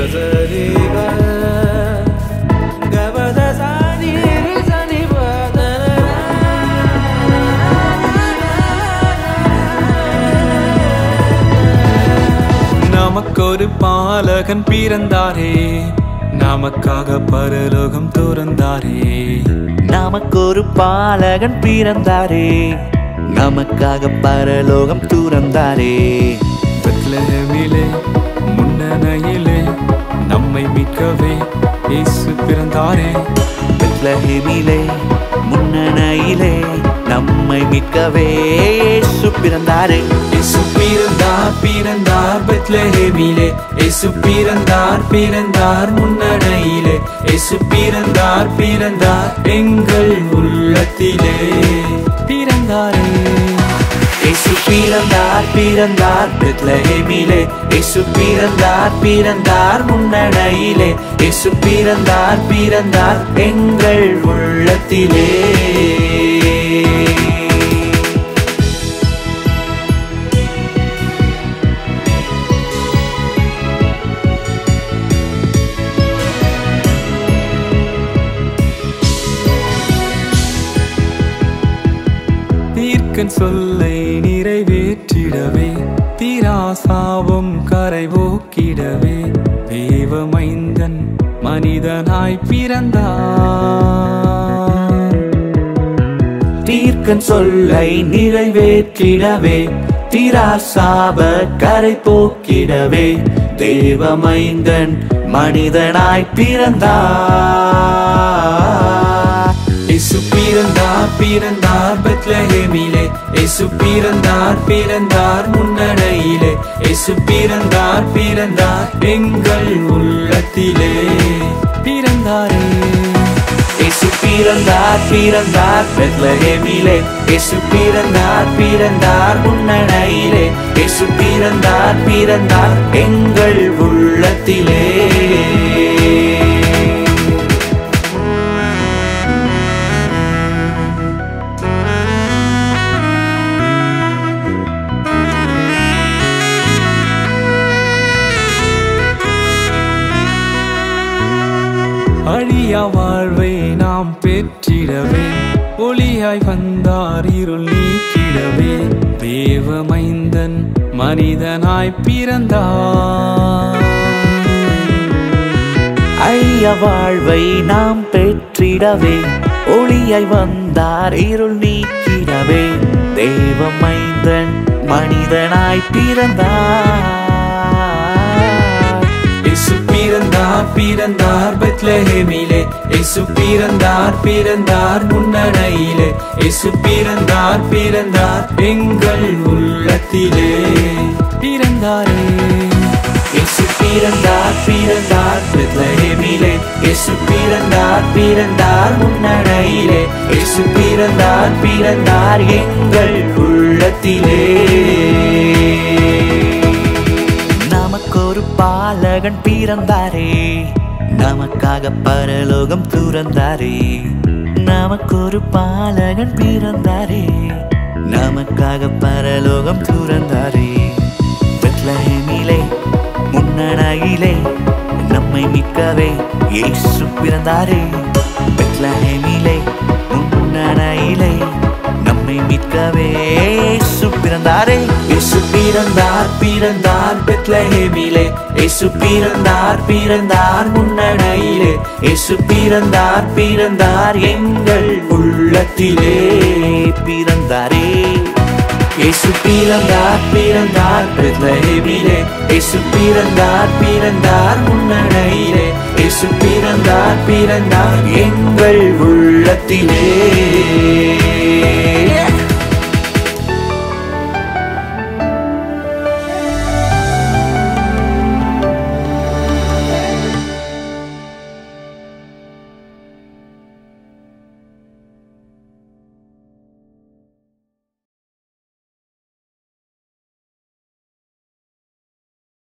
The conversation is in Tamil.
சசரிக கபத சாணி சனி நமக்கொரு பாலகன் பிறந்தாரே நமக்காக பரலோகம் துறந்தாரே நமக்கொரு பாலகன் பிறந்தாரே நமக்காக பரலோகம் துறந்தாரே பெத்லஹேமிலே முன்னணையிலே நம்மை மீட்கவே இயேசு பிறந்தாரே பெத்லஹேமிலே முன்னணையிலே நம்மை மீட்கவே இயேசு பிறந்தாரே இயேசு பிறந்தார் பிறந்தார் பெத்லஹேமிலே இயேசு பிறந்தார் பிறந்தார் முன்னணையிலே இயேசு பிறந்தார் பிறந்தார் எங்கள் உள்ளத்திலே பிறந்தாரே இயேசு பிறந்தார் பிறந்தார் பெத்லஹேமிலே இயேசு பிறந்தார் பிறந்தார் முன்னணையிலே இயேசு பிறந்தார் பிறந்தார் எங்கள் உள்ளத்திலே தீர்க்கன் சொல்லை நிறைவேற்றிடவே தீராசாவும் கரை போக்கிடவே தேவமைந்தன் மனிதனாய் பிறந்தார் தீர்க்கன் சொல்லை நிறைவேற்றிடவே திராசாப கரை போக்கிடவே தேவமைந்தன் மனிதனாய் பிறந்தார் இயேசு பிறந்தார் பிறந்தார் பெத்லஹேமிலே இயேசு பிறந்தார் பிறந்தார் முன்னடையிலே இயேசு பிறந்தார் பிறந்தார் எங்கள் உள்ளத்திலே பிறந்தாரே இயேசு பிறந்தார் பிறந்தார் பெத்லஹேமிலே இயேசு பிறந்தார் பிறந்தார் முன்னணையிலே இயேசு பிறந்தார் பிறந்தார் எங்கள் உள்ளத்திலே அழியா வாழ்வை நாம் பெற்றிடவே ஒளியாய் வந்தார் இருள் நீக்கிடவே தேவமைந்தன் மனிதனாய் பிறந்தார் ஐய வாழ்வை நாம் பெற்றிடவே ஒளியாய் வந்தார் இருள் நீக்கிடவே தேவமைந்தன் மனிதனாய் பிறந்தார் இயேசு பிறந்தார் பிறந்தார் பெத்லஹேமிலே இயேசு பிறந்தார் பிறந்தார் முன்னணையிலே இயேசு பிறந்தார் பிறந்தார் எங்கள் உள்ளத்திலே பிறந்தாரே இயேசு பிறந்தார் பிறந்தார் பெத்லஹேமிலே இயேசு பிறந்தார் பிறந்தார் முன்னணையிலே இயேசு பிறந்தார் பிறந்தார் எங்கள் உள்ளத்திலே நமக்கொரு பாலகன் பிறந்தாரே நமக்காக பரலோகம் துறந்தாரே நமக்கொரு பாலகன் பிறந்தாரே நமக்காக பரலோகம் துறந்தாரே பெத்லஹேமிலே முன்னணையிலே நம்மை மீட்கவே இயேசு பிறந்தாரே பெத்லஹேமிலே முன்னணையிலே நம்மை மீட்கவே இயேசு பிறந்தாரே இயேசு பிறந்தார் பிறந்தார் பெத்லஹேமிலே இயேசு பிறந்தார் பிறந்தார் முன்னணையிலே இயேசு பிறந்தார் பிறந்தார் எங்கள் உள்ளத்திலே பிறந்தாரே இயேசு பிறந்தார் பிறந்தார் பெத்லஹேமிலே இயேசு பிறந்தார் பிறந்தார் முன்னணையிலே இயேசு பிறந்தார் பிறந்தார் எங்கள் உள்ளத்திலே